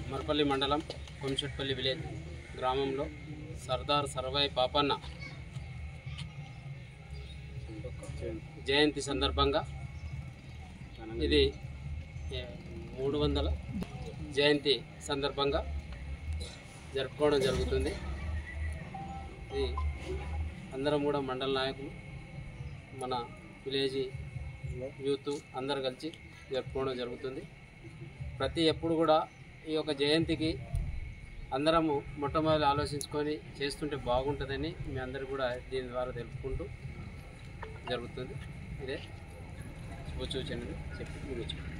మరపల్లి మండలం కొంచెట్పల్లి విలేజ్ గ్రామంలో సర్దార్ సర్వాయి పాపన్న జయంతి సందర్భంగా ఇది ఏ, మూడు వందల జయంతి సందర్భంగా జరుపుకోవడం జరుగుతుంది ఇది అందరం కూడా మండల నాయకులు మన విలేజ్ యూత్ అందరు కలిసి జరుపుకోవడం జరుగుతుంది ప్రతి ఎప్పుడు కూడా ఈ యొక్క జయంతికి అందరము మొట్టమొదటి ఆలోచించుకొని చేస్తుంటే బాగుంటుందని మీ అందరు కూడా దీని ద్వారా తెలుపుకుంటూ జరుగుతుంది ఇదే సూచనలు చెప్పి ముగించుకుంటాం